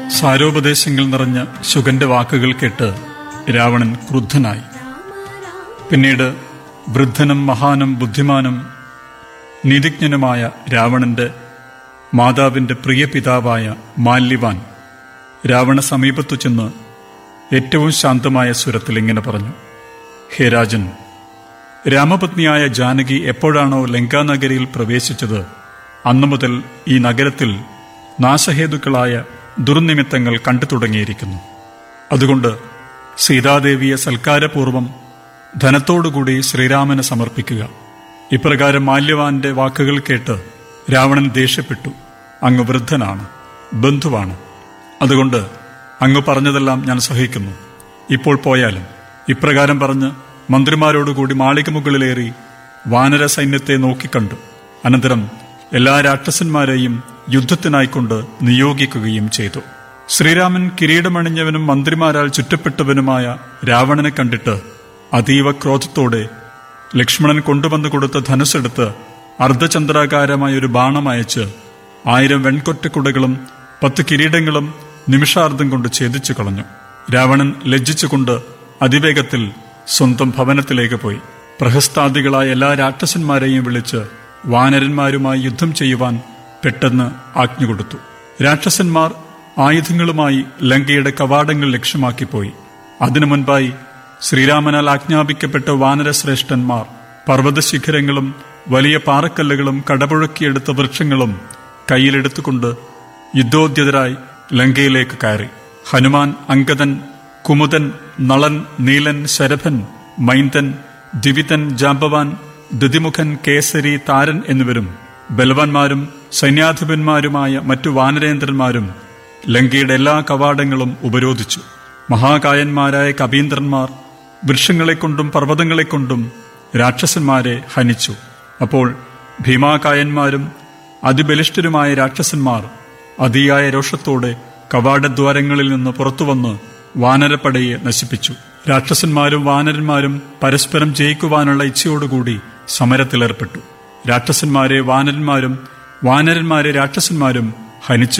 സാരോപദേശങ്ങൾ നിറഞ്ഞ ശുഗന്റെ വാക്കുകൾ കേട്ട് രാവണൻ ക്രുദ്ധനായി പിന്നീട് വൃദ്ധനും മഹാനും ബുദ്ധിമാനും നീതിജ്ഞനുമായ രാവണന്റെ മാതാവിന്റെ പ്രിയ പിതാവായ മാല്യവാൻ രാവണ സമീപത്തു ചെന്ന് ഏറ്റവും ശാന്തമായ സ്വരത്തിൽ ഇങ്ങനെ പറഞ്ഞു ഹേ രാജൻ രാമപത്നിയായ ജാനകി എപ്പോഴാണോ ലങ്കാനഗരിയിൽ പ്രവേശിച്ചത് അന്നു മുതൽ ഈ നഗരത്തിൽ നാശഹേതുക്കളായ ദുർനിമിത്തങ്ങൾ കണ്ടു തുടങ്ങിയിരിക്കുന്നു അതുകൊണ്ട് സീതാദേവിയെ സൽക്കാരപൂർവം ധനത്തോടുകൂടി ശ്രീരാമന് സമർപ്പിക്കുക ഇപ്രകാരം മാല്യവാന്റെ വാക്കുകൾ കേട്ട് രാവണൻ ദേഷ്യപ്പെട്ടു അങ്ങ് വൃദ്ധനാണ് ബന്ധുവാണ് അതുകൊണ്ട് അങ്ങ് പറഞ്ഞതെല്ലാം ഞാൻ സഹിക്കുന്നു ഇപ്പോൾ പോയാലും ഇപ്രകാരം പറഞ്ഞ് മന്ത്രിമാരോടുകൂടി മാളിക മുകളിലേറി വാനര സൈന്യത്തെ നോക്കിക്കണ്ടു അനന്തരം എല്ലാ രാക്ഷസന്മാരെയും യുദ്ധത്തിനായിക്കൊണ്ട് നിയോഗിക്കുകയും ചെയ്തു ശ്രീരാമൻ കിരീടമണിഞ്ഞവനും മന്ത്രിമാരാൽ ചുറ്റപ്പെട്ടവനുമായ രാവണനെ കണ്ടിട്ട് അതീവ ക്രോധത്തോടെ ലക്ഷ്മണൻ കൊണ്ടുവന്നു കൊടുത്ത ധനുസ്സെടുത്ത് അർദ്ധചന്ദ്രാകാരമായ ഒരു ബാണം അയച്ച് ആയിരം വെൺകൊറ്റക്കുടകളും പത്ത് കിരീടങ്ങളും നിമിഷാർദ്ധം കൊണ്ട് ഛേദിച്ചു കളഞ്ഞു രാവണൻ ലജ്ജിച്ചുകൊണ്ട് അതിവേഗത്തിൽ സ്വന്തം ഭവനത്തിലേക്ക് പോയി പ്രഹസ്താദികളായ എല്ലാ രാക്ഷസന്മാരെയും വിളിച്ച് വാനരന്മാരുമായി യുദ്ധം ചെയ്യുവാൻ പെട്ടെന്ന് ആജ്ഞ കൊടുത്തു രാക്ഷസന്മാർ ആയുധങ്ങളുമായി ലങ്കയുടെ കവാടങ്ങൾ ലക്ഷ്യമാക്കി പോയി അതിനു മുൻപായി ശ്രീരാമനാൽ ആജ്ഞാപിക്കപ്പെട്ട വാനരശ്രേഷ്ഠന്മാർ പർവ്വതശിഖരങ്ങളും വലിയ പാറക്കല്ലുകളും കടപുഴക്കിയെടുത്ത വൃക്ഷങ്ങളും കയ്യിലെടുത്തുകൊണ്ട് യുദ്ധോദ്യതരായി ലങ്കയിലേക്ക് കയറി ഹനുമാൻ അങ്കദൻ കുമുദൻ നളൻ നീലൻ ശരഭൻ മൈന്ദൻ ദിവിതൻ ജാമ്പവാൻ ദുതിമുഖൻ കേസരി താരൻ എന്നിവരും ബലവാന്മാരും സൈന്യാധിപന്മാരുമായ മറ്റു വാനരേന്ദ്രന്മാരും ലങ്കയുടെ എല്ലാ കവാടങ്ങളും ഉപരോധിച്ചു മഹാകായന്മാരായ കവീന്ദ്രന്മാർ വൃക്ഷങ്ങളെക്കൊണ്ടും പർവ്വതങ്ങളെക്കൊണ്ടും രാക്ഷസന്മാരെ ഹനിച്ചു അപ്പോൾ ഭീമാകായന്മാരും അതിബലിഷ്ഠരുമായ രാക്ഷസന്മാർ അതിയായ രോഷത്തോടെ കവാടദ്വാരങ്ങളിൽ നിന്ന് പുറത്തുവന്ന് വാനരപ്പടയെ നശിപ്പിച്ചു രാക്ഷസന്മാരും വാനരന്മാരും പരസ്പരം ജയിക്കുവാനുള്ള ഇച്ഛയോടുകൂടി സമരത്തിലേർപ്പെട്ടു രാക്ഷസന്മാരെ വാനരന്മാരും വാനരന്മാരെ രാക്ഷസന്മാരും ഹനിച്ചു